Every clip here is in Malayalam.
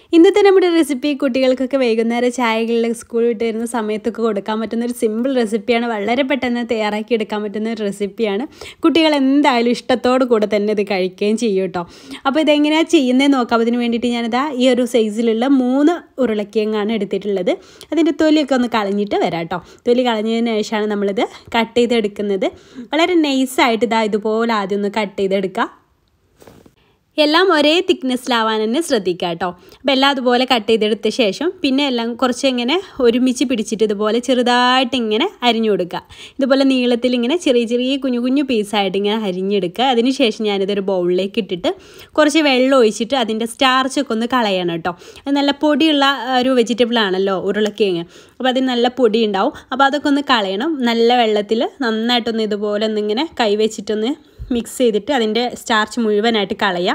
ഇന്നത്തെ നമ്മുടെ റെസിപ്പി കുട്ടികൾക്കൊക്കെ വൈകുന്നേരം ചായകളിൽ സ്കൂൾ വിട്ട് വരുന്ന സമയത്തൊക്കെ കൊടുക്കാൻ പറ്റുന്ന ഒരു സിമ്പിൾ റെസിപ്പിയാണ് വളരെ പെട്ടെന്ന് തയ്യാറാക്കി എടുക്കാൻ പറ്റുന്ന ഒരു റെസിപ്പിയാണ് കുട്ടികൾ എന്തായാലും ഇഷ്ടത്തോടു കൂടെ തന്നെ ഇത് കഴിക്കുകയും ചെയ്യും കേട്ടോ അപ്പോൾ ഇതെങ്ങനെയാണ് ചെയ്യുന്നതെന്ന് നോക്കാം അതിന് വേണ്ടിയിട്ട് ഞാനിതാ ഈ ഒരു സൈസിലുള്ള മൂന്ന് ഉരുളക്കിഴങ്ങാണ് എടുത്തിട്ടുള്ളത് അതിൻ്റെ തൊലിയൊക്കെ ഒന്ന് കളഞ്ഞിട്ട് വരാം കേട്ടോ തൊലി കളഞ്ഞതിന് ശേഷമാണ് നമ്മളിത് കട്ട് ചെയ്തെടുക്കുന്നത് വളരെ നൈസായിട്ട് ഇതാ ഇതുപോലെ ആദ്യം ഒന്ന് കട്ട് ചെയ്തെടുക്കുക എല്ലാം ഒരേ തിക്നെസ്സിലാവാൻ തന്നെ ശ്രദ്ധിക്കുക കേട്ടോ അപ്പോൾ എല്ലാം അതുപോലെ കട്ട് ചെയ്തെടുത്ത ശേഷം പിന്നെ എല്ലാം കുറച്ച് ഇങ്ങനെ ഒരുമിച്ച് പിടിച്ചിട്ട് ഇതുപോലെ ചെറുതായിട്ട് ഇങ്ങനെ അരിഞ്ഞു കൊടുക്കുക ഇതുപോലെ നീളത്തിൽ ഇങ്ങനെ ചെറിയ ചെറിയ കുഞ്ഞു കുഞ്ഞു പീസായിട്ട് ഇങ്ങനെ അരിഞ്ഞെടുക്കുക അതിന് ശേഷം ഞാനിതൊരു ബൗളിലേക്ക് ഇട്ടിട്ട് കുറച്ച് വെള്ളം ഒഴിച്ചിട്ട് അതിൻ്റെ സ്റ്റാർച്ചൊക്കെ ഒന്ന് കളയണം കേട്ടോ അത് നല്ല പൊടിയുള്ള ഒരു വെജിറ്റബിൾ ആണല്ലോ ഉരുളക്കിഴങ്ങ് അപ്പോൾ അതിന് നല്ല പൊടി ഉണ്ടാവും അപ്പോൾ അതൊക്കെ ഒന്ന് കളയണം നല്ല വെള്ളത്തിൽ നന്നായിട്ടൊന്ന് ഇതുപോലെ ഒന്നിങ്ങനെ കൈ വെച്ചിട്ടൊന്ന് മിക്സ് ചെയ്തിട്ട് അതിൻ്റെ സ്റ്റാർച്ച് മുഴുവനായിട്ട് കളയാം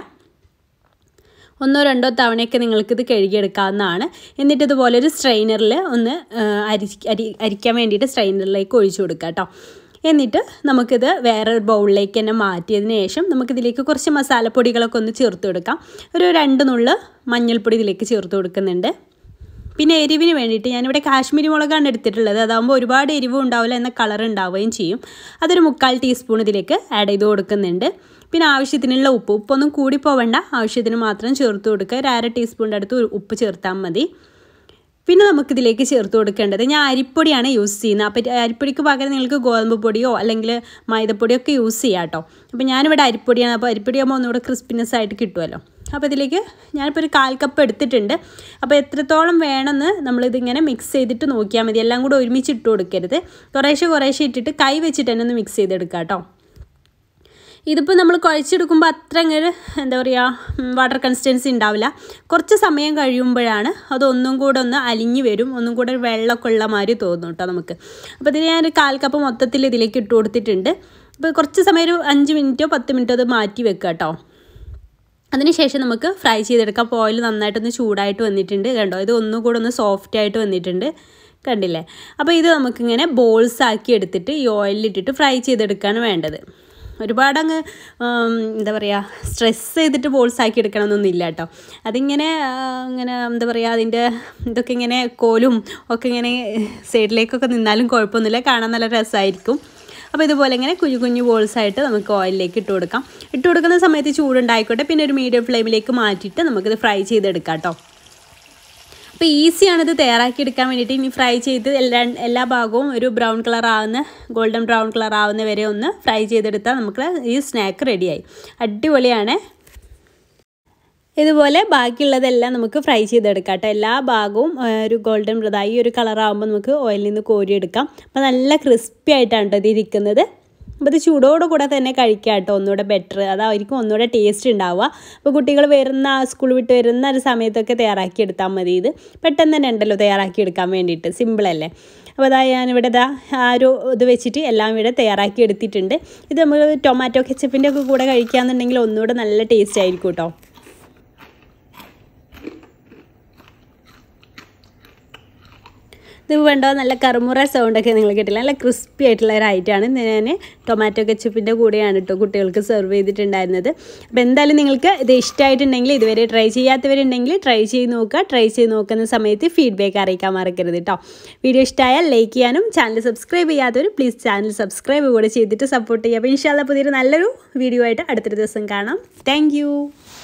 ഒന്നോ രണ്ടോ തവണയൊക്കെ നിങ്ങൾക്കിത് കഴുകിയെടുക്കാവുന്നതാണ് എന്നിട്ട് ഇതുപോലെ ഒരു സ്ട്രെയിനറിൽ ഒന്ന് അരി അരി അരിക്കാൻ വേണ്ടിയിട്ട് സ്ട്രെയിനറിലേക്ക് ഒഴിച്ചു കൊടുക്കുക കേട്ടോ എന്നിട്ട് നമുക്കിത് വേറെ ഒരു ബൗളിലേക്ക് തന്നെ മാറ്റിയതിന് ശേഷം നമുക്കിതിലേക്ക് കുറച്ച് മസാലപ്പൊടികളൊക്കെ ഒന്ന് ചേർത്ത് കൊടുക്കാം ഒരു രണ്ട് നുള്ള് മഞ്ഞൾപ്പൊടി ഇതിലേക്ക് ചേർത്ത് കൊടുക്കുന്നുണ്ട് പിന്നെ എരിവിന് വേണ്ടിയിട്ട് ഞാനിവിടെ കാശ്മീരി മുളകാണ് എടുത്തിട്ടുള്ളത് അതാകുമ്പോൾ ഒരുപാട് എരിവും ഉണ്ടാവില്ല എന്ന കളർ ഉണ്ടാവുകയും ചെയ്യും അതൊരു മുക്കാൽ ടീസ്പൂൺ ഇതിലേക്ക് ആഡ് ചെയ്ത് കൊടുക്കുന്നുണ്ട് പിന്നെ ആവശ്യത്തിനുള്ള ഉപ്പ് ഉപ്പൊന്നും കൂടി പോവേണ്ട ആവശ്യത്തിന് മാത്രം ചേർത്ത് കൊടുക്കുക ഒരു അര ടീസ്പൂണിൻ്റെ അടുത്ത് ഉപ്പ് ചേർത്താൽ മതി പിന്നെ നമുക്കിതിലേക്ക് ചേർത്ത് കൊടുക്കേണ്ടത് ഞാൻ അരിപ്പൊടിയാണ് യൂസ് ചെയ്യുന്നത് അപ്പോൾ അരിപ്പൊടിക്ക് പകരം നിങ്ങൾക്ക് ഗോതമ്പ് പൊടിയോ അല്ലെങ്കിൽ മൈദപ്പൊടിയോ ഒക്കെ യൂസ് ചെയ്യാം കേട്ടോ അപ്പോൾ ഞാനിവിടെ അരിപ്പൊടിയാണ് അപ്പോൾ അരിപ്പൊടിയാകുമ്പോൾ ഒന്നുകൂടെ ക്രിസ്പിനെസ് ആയിട്ട് കിട്ടുമല്ലോ അപ്പോൾ ഇതിലേക്ക് ഞാനിപ്പോൾ ഒരു കാൽ കപ്പ് എടുത്തിട്ടുണ്ട് അപ്പോൾ എത്രത്തോളം വേണമെന്ന് നമ്മളിതിങ്ങനെ മിക്സ് ചെയ്തിട്ട് നോക്കിയാൽ മതി എല്ലാം കൂടെ ഒരുമിച്ച് ഇട്ട് കൊടുക്കരുത് കുറേശ്ശെ കുറേശ്ശെ ഇട്ടിട്ട് കൈ വെച്ചിട്ട് തന്നെ ഒന്ന് മിക്സ് ചെയ്തെടുക്കുക കേട്ടോ ഇതിപ്പോൾ നമ്മൾ കുഴച്ചെടുക്കുമ്പോൾ അത്ര അങ്ങ് എന്താ പറയുക വാട്ടർ കൺസിസ്റ്റൻസി ഉണ്ടാവില്ല കുറച്ച് സമയം കഴിയുമ്പോഴാണ് അതൊന്നും കൂടെ ഒന്ന് അലിഞ്ഞ് വരും ഒന്നും കൂടെ വെള്ളമൊക്കെ ഉള്ള മാതിരി തോന്നും കേട്ടോ നമുക്ക് അപ്പോൾ ഇതിന് ഞാനൊരു കാൽ കപ്പ് മൊത്തത്തിൽ ഇതിലേക്ക് ഇട്ട് കൊടുത്തിട്ടുണ്ട് അപ്പോൾ കുറച്ച് സമയം ഒരു അഞ്ച് മിനിറ്റോ പത്ത് മിനിറ്റോ അത് മാറ്റി വെക്കുക കേട്ടോ അതിനുശേഷം നമുക്ക് ഫ്രൈ ചെയ്തെടുക്കാം അപ്പോൾ ഓയിൽ നന്നായിട്ടൊന്ന് ചൂടായിട്ട് വന്നിട്ടുണ്ട് കണ്ടോ ഇത് ഒന്നും കൂടെ ഒന്ന് സോഫ്റ്റ് ആയിട്ട് വന്നിട്ടുണ്ട് കണ്ടില്ലേ അപ്പോൾ ഇത് നമുക്കിങ്ങനെ ബോൾസ് ആക്കി എടുത്തിട്ട് ഈ ഓയിലിട്ടിട്ട് ഫ്രൈ ചെയ്തെടുക്കുകയാണ് വേണ്ടത് ഒരുപാട് അങ്ങ് എന്താ പറയുക സ്ട്രെസ് ചെയ്തിട്ട് ബോൾസ് ആക്കി എടുക്കണമെന്നൊന്നും ഇല്ല കേട്ടോ അതിങ്ങനെ ഇങ്ങനെ എന്താ പറയുക അതിൻ്റെ ഇതൊക്കെ ഇങ്ങനെ കോലും ഒക്കെ ഇങ്ങനെ സൈഡിലേക്കൊക്കെ നിന്നാലും കുഴപ്പമൊന്നുമില്ല കാണാൻ നല്ല രസമായിരിക്കും അപ്പോൾ ഇതുപോലെ ഇങ്ങനെ കുഞ്ഞു കുഞ്ഞു ബോൾസായിട്ട് നമുക്ക് ഓയിലിലേക്ക് ഇട്ട് കൊടുക്കാം ഇട്ട് കൊടുക്കുന്ന സമയത്ത് ചൂടുണ്ടായിക്കോട്ടെ പിന്നെ ഒരു മീഡിയം ഫ്ലെയിമിലേക്ക് മാറ്റിയിട്ട് നമുക്കിത് ഫ്രൈ ചെയ്തെടുക്കാം കേട്ടോ അപ്പോൾ ഈസിയാണ് ഇത് തയ്യാറാക്കി എടുക്കാൻ വേണ്ടിയിട്ട് ഇനി ഫ്രൈ ചെയ്ത് എല്ലാ എല്ലാ ഭാഗവും ഒരു ബ്രൗൺ കളർ ആവുന്ന ഗോൾഡൻ ബ്രൗൺ കളർ ആവുന്ന വരെ ഒന്ന് ഫ്രൈ ചെയ്തെടുത്താൽ നമുക്ക് ഈ സ്നാക്ക് റെഡിയായി അടിപൊളിയാണ് ഇതുപോലെ ബാക്കിയുള്ളതെല്ലാം നമുക്ക് ഫ്രൈ ചെയ്തെടുക്കാം കേട്ടോ എല്ലാ ഭാഗവും ഒരു ഗോൾഡൻ ബ്രദായി ഒരു കളറാകുമ്പോൾ നമുക്ക് ഓയിലിൽ നിന്ന് കോരിയെടുക്കാം അപ്പോൾ നല്ല ക്രിസ്പി ആയിട്ടാണ് കേട്ടോ ഇത് ഇരിക്കുന്നത് അപ്പോൾ ഇത് ചൂടോടുകൂടെ തന്നെ കഴിക്കുക കേട്ടോ ഒന്നുകൂടെ ബെറ്റർ അതായിരിക്കും ഒന്നുകൂടെ ടേസ്റ്റ് ഉണ്ടാവുക അപ്പോൾ കുട്ടികൾ വരുന്ന സ്കൂൾ വിട്ട് വരുന്ന ഒരു സമയത്തൊക്കെ തയ്യാറാക്കി എടുത്താൽ മതി ഇത് പെട്ടെന്ന് തന്നെ ഉണ്ടല്ലോ തയ്യാറാക്കി എടുക്കാൻ വേണ്ടിയിട്ട് സിമ്പിളല്ലേ അപ്പോൾ അതാ ഞാനിവിടെ ഇതാ ആ ഒരു ഇത് വെച്ചിട്ട് എല്ലാം ഇവിടെ തയ്യാറാക്കി എടുത്തിട്ടുണ്ട് ഇത് നമ്മൾ ടൊമാറ്റോ കെച്ചപ്പിൻ്റെ ഒക്കെ കൂടെ കഴിക്കുകയെന്നുണ്ടെങ്കിൽ ഒന്നുകൂടെ നല്ല ടേസ്റ്റ് ആയിരിക്കും കേട്ടോ ഇത് വേണ്ട നല്ല കറുമുറ സൗണ്ടൊക്കെ നിങ്ങൾ കേട്ടില്ല നല്ല ക്രിസ്പി ആയിട്ടുള്ള ഒരു ഐറ്റമാണ് ഞാൻ ടൊമാറ്റോ കെച്ചപ്പിൻ്റെ കൂടെയാണ് കേട്ടോ കുട്ടികൾക്ക് സെർവ് ചെയ്തിട്ടുണ്ടായിരുന്നത് അപ്പോൾ എന്തായാലും നിങ്ങൾക്ക് ഇത് ഇഷ്ടമായിട്ടുണ്ടെങ്കിൽ ഇതുവരെ ട്രൈ ചെയ്യാത്തവരുണ്ടെങ്കിൽ ട്രൈ ചെയ്ത് നോക്കുക ട്രൈ ചെയ്ത് നോക്കുന്ന സമയത്ത് ഫീഡ്ബാക്ക് അറിയിക്കാൻ മറക്കരുത് കേട്ടോ വീഡിയോ ഇഷ്ടമായാൽ ലൈക്ക് ചെയ്യാനും ചാനൽ സബ്സ്ക്രൈബ് ചെയ്യാത്തവർ പ്ലീസ് ചാനൽ സബ്സ്ക്രൈബ് കൂടെ ചെയ്തിട്ട് സപ്പോർട്ട് ചെയ്യുക അപ്പോൾ ഇൻഷാല്ല പുതിയൊരു നല്ലൊരു വീഡിയോ ആയിട്ട് അടുത്തൊരു ദിവസം കാണാം താങ്ക്